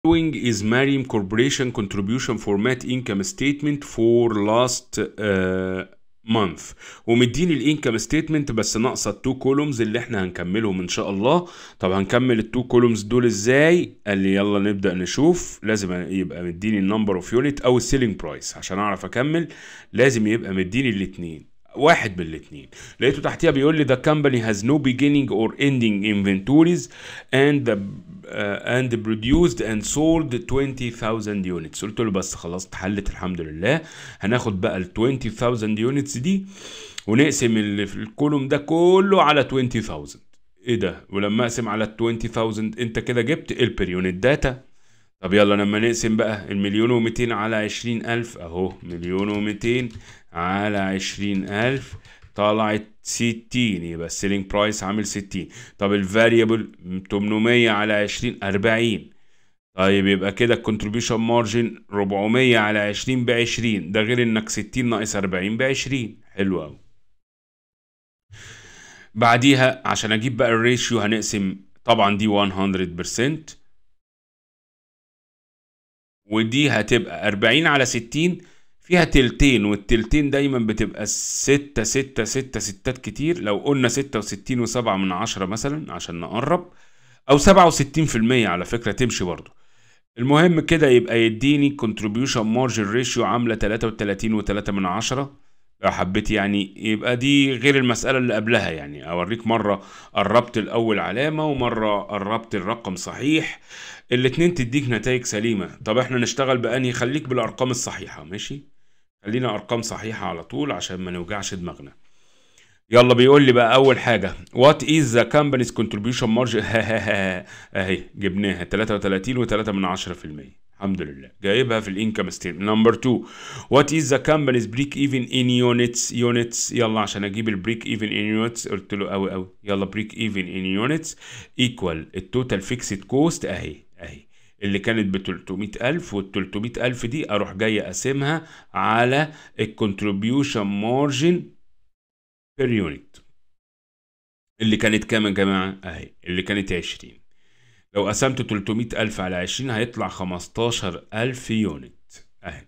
following is Mariam Corporation contribution format income statement for last uh, month ومديني الانكم ستيتمنت بس ناقصه التو كولومز اللي احنا هنكملهم ان شاء الله طب هنكمل التو كولومز دول ازاي قال لي يلا نبدا نشوف لازم يبقى مديني النمبر اوف يونت او السيلينج برايس عشان اعرف اكمل لازم يبقى مديني الاثنين واحد من الاثنين لقيته تحتيها بيقول لي the company has no beginning or ending inventories and the uh, and produced and sold 20,000 units قلت له بس خلاص اتحلت الحمد لله هناخد بقى ال 20,000 units دي ونقسم اللي في الكولوم ده كله على 20,000 ايه ده ولما اقسم على ال 20,000 انت كده جبت البير يونت داتا طب يلا لما نقسم بقى المليون ومتين على عشرين ألف أهو مليون ومتين على عشرين ألف طلعت ستين يبقى السيلينج برايس عامل ستين طب الفاريبل تمنمية على عشرين أربعين طيب يبقى كده الكونتريبيوشن مارجن ربعمية على عشرين بعشرين ده غير انك ستين ناقص أربعين بعشرين حلو أوي بعديها عشان اجيب بقى الريشيو هنقسم طبعا دي 100% ودي هتبقى 40 على 60 فيها تلتين والتلتين دايما بتبقى ستة ستة ستة ستات كتير لو قلنا ستة وستين وسبعة من عشرة مثلا عشان نقرب أو سبعة وستين في المية على فكرة تمشي برضو المهم كده يبقى يديني contribution margin ratio عاملة تلاتة وتلاتين وتلاتة من عشرة لو حبيت يعني يبقى دي غير المسألة اللي قبلها يعني أوريك مرة قربت الأول علامة ومرة قربت الرقم صحيح الاتنين تديك نتائج سليمة طب احنا نشتغل بأنهي خليك بالأرقام الصحيحة ماشي خلينا أرقام صحيحة على طول عشان ما نوجعش دماغنا يلا بيقول لي بقى أول حاجة What is the company's contribution margin أهي جبناها 33 و3 من 10% الحمد لله جايبها في الانكم ستيتمنت نمبر 2 وات از ذا كامبانيز بريك ايفن ان يونتس يونتس يلا عشان اجيب البريك ايفن ان يونتس قلت له قوي قوي يلا بريك ايفن ان يونتس ايكوال التوتال فيكسد كوست اهي اهي اللي كانت ب 300000 وال 300000 دي اروح جاي اقسمها على الكونتريبيوشن مارجن بير يونت اللي كانت كام يا جماعه اهي اللي كانت 20 لو قسمت 300 ألف على 20 هيطلع 15 ألف يونت أهي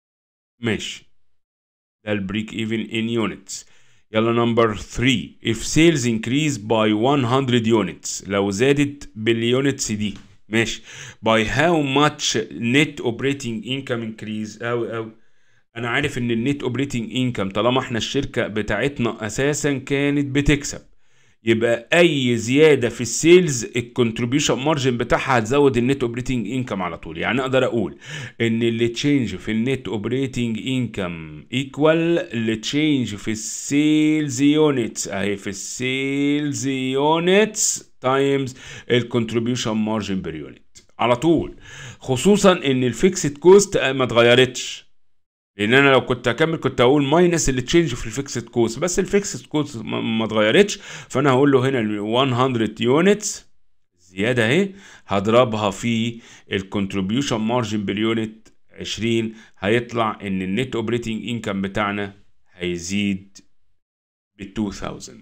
ماشي ده البريك ايفن ان يونتس يلا نمبر 3 if sales increase by 100 units لو زادت باليونتس دي ماشي by how much net operating income increase أوي أوي أنا عارف إن النت اوبريتنج انكم طالما احنا الشركة بتاعتنا أساسا كانت بتكسب يبقى اي زياده في السيلز الكونتريبيوشن مارجن بتاعها هتزود النت اوبريتنج انكم على طول يعني اقدر اقول ان اللي تشينج في النت اوبريتنج انكم ايكوال اللي تشينج في السيلز يونتس اهي في السيلز يونتس تايمز الكونتريبيوشن مارجن بير يونت على طول خصوصا ان الفيكسد كوست ما اتغيرتش لان انا لو كنت هكمل كنت هقول ماينس اللي تشينج في الفيكسد كوست بس الفيكسد كوست ما اتغيرتش فانا هقول له هنا ال 100 يونتس زياده اهي هضربها في الكونتريبيوشن مارجن باليونت 20 هيطلع ان النت اوبريتنج انكم بتاعنا هيزيد ب 2000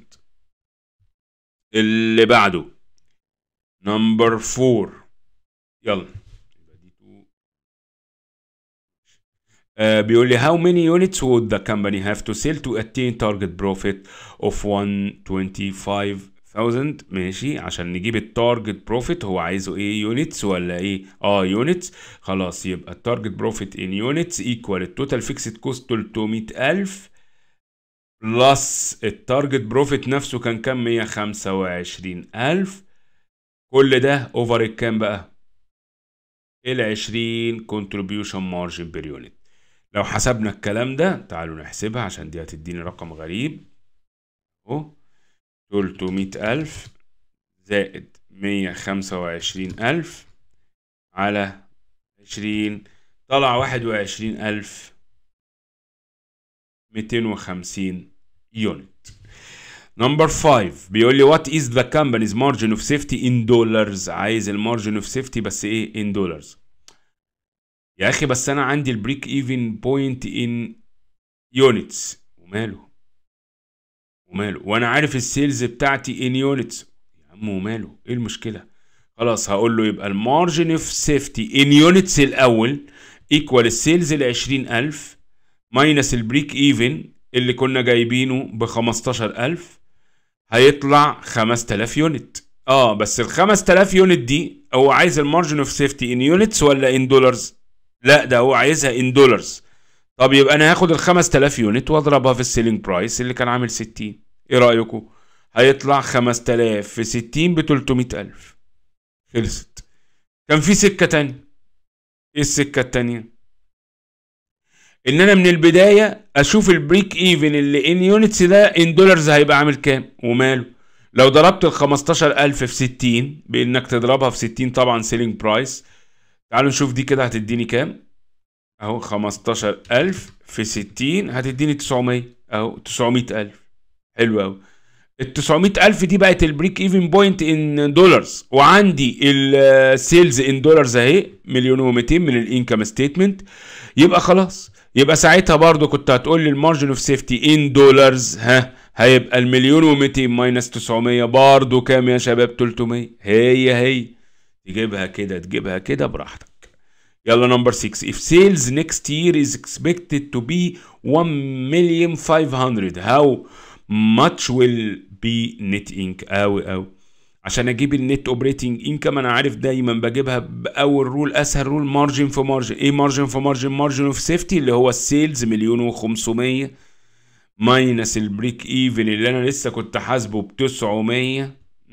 اللي بعده نمبر 4 يلا Uh, بيقول لي how many units would the company have to sell to attain target profit of 125,000 ماشي عشان نجيب التارجت بروفيت هو عايزه ايه يونتس ولا ايه اه يونتس خلاص يبقى التارجت بروفيت ان يونتس ايكوال التوتال فيكسد كوست 300,000 بلس التارجت بروفيت نفسه كان كام 125,000 كل ده اوفر الكام بقى ال 20 كونتريبيوشن مارجن بير يونت لو حسبنا الكلام ده تعالوا نحسبها عشان دي هتديني رقم غريب اهو 300 ألف زائد 125 ألف على 20 طلع 21 ألف 250 يونت نمبر 5 بيقول لي وات از ذا كامبانيز مارجن اوف سيفتي ان دولارز عايز المارجن اوف سيفتي بس ايه ان دولارز يا اخي بس انا عندي البريك ايفن بوينت ان يونتس وماله وماله وانا عارف السيلز بتاعتي ان يونتس يا عم وماله ايه المشكله خلاص هقول له يبقى المارجن اوف سيفتي ان يونتس الاول ايكوال السيلز ال 20000 ماينس البريك ايفن اللي كنا جايبينه ب 15000 هيطلع 5000 يونت اه بس ال 5000 يونت دي هو عايز المارجن اوف سيفتي ان يونتس ولا ان دولارز لا ده هو عايزها ان دولارز طب يبقى انا هاخد ال 5000 يونت واضربها في السيلينج برايس اللي كان عامل 60 ايه رايكم هيطلع 5000 في 60 ب 300000 خلصت كان في سكه تانية ايه السكه التانية ان انا من البدايه اشوف البريك ايفن اللي ان يونتس ده ان دولارز هيبقى عامل كام وماله لو ضربت ال 15000 في 60 بانك تضربها في 60 طبعا سيلينج برايس تعالوا نشوف دي كده هتديني كام اهو 15000 في 60 هتديني 900 اهو 900000 حلو قوي ال 900000 دي بقت البريك ايفن بوينت ان دولارز وعندي السيلز ان دولارز اهي مليون و200 من الانكم ستيتمنت يبقى خلاص يبقى ساعتها برضو كنت هتقول لي المارجن اوف سيفتي ان دولارز ها هيبقى المليون و200 ماينس 900 برضو كام يا شباب 300 هي هي تجيبها كده تجيبها كده براحتك يلا نمبر 6 if sales next year is expected to be 1 million 500 how much will be net income اوي اوي عشان اجيب النت اوبريتنج انكم انا عارف دايما بجيبها باول رول اسهل رول مارجن في مارجن ايه مارجن في مارجن مارجن اوف سيفتي اللي هو السيلز مليون و500 ماينس البريك ايفن اللي انا لسه كنت حاسبه ب 900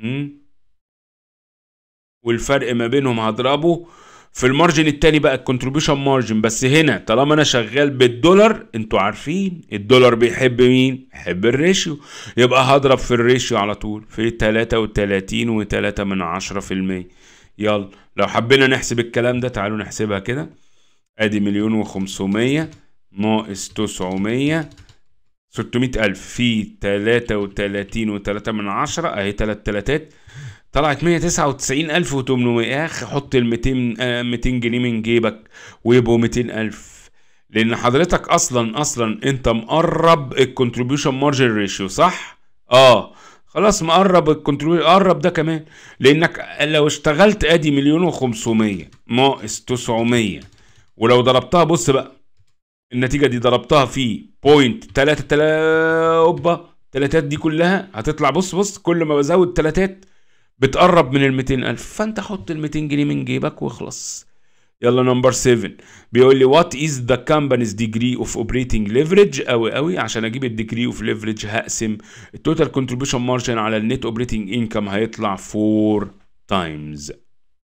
والفرق ما بينهم هضربه في المارجن التاني بقى الكونتريبيوشن مارجن بس هنا طالما انا شغال بالدولار انتوا عارفين الدولار بيحب مين؟ يحب الريشيو يبقى هضرب في الريشيو على طول في 33 و3 من 10% يلا لو حبينا نحسب الكلام ده تعالوا نحسبها كده ادي مليون و500 ناقص 900 600 ألف في 33 و3 من 10 اهي تلات تلاتات طلعت 199800 يا اخي حط ال 200 آه 200 جنيه من جيبك ويبقوا 200000 لان حضرتك اصلا اصلا انت مقرب الكونتريبيوشن مارجن ريشيو صح اه خلاص مقرب الكونتريبيوشن قرب ده كمان لانك لو اشتغلت ادي مليون و500 ناقص 900 ولو ضربتها بص بقى النتيجه دي ضربتها في بوينت 3 3 اوبا تلاتات دي كلها هتطلع بص بص كل ما بزود تلاتات بتقرب من ال 200000 فانت حط ال 200 جنيه من جيبك واخلص يلا نمبر 7 بيقول لي وات از ذا كامبانيز ديجري اوف اوبريتنج ليفرج قوي قوي عشان اجيب الديجري اوف ليفرج هقسم التوتال كونتريبيوشن مارجن على النت اوبريتنج انكم هيطلع 4 تايمز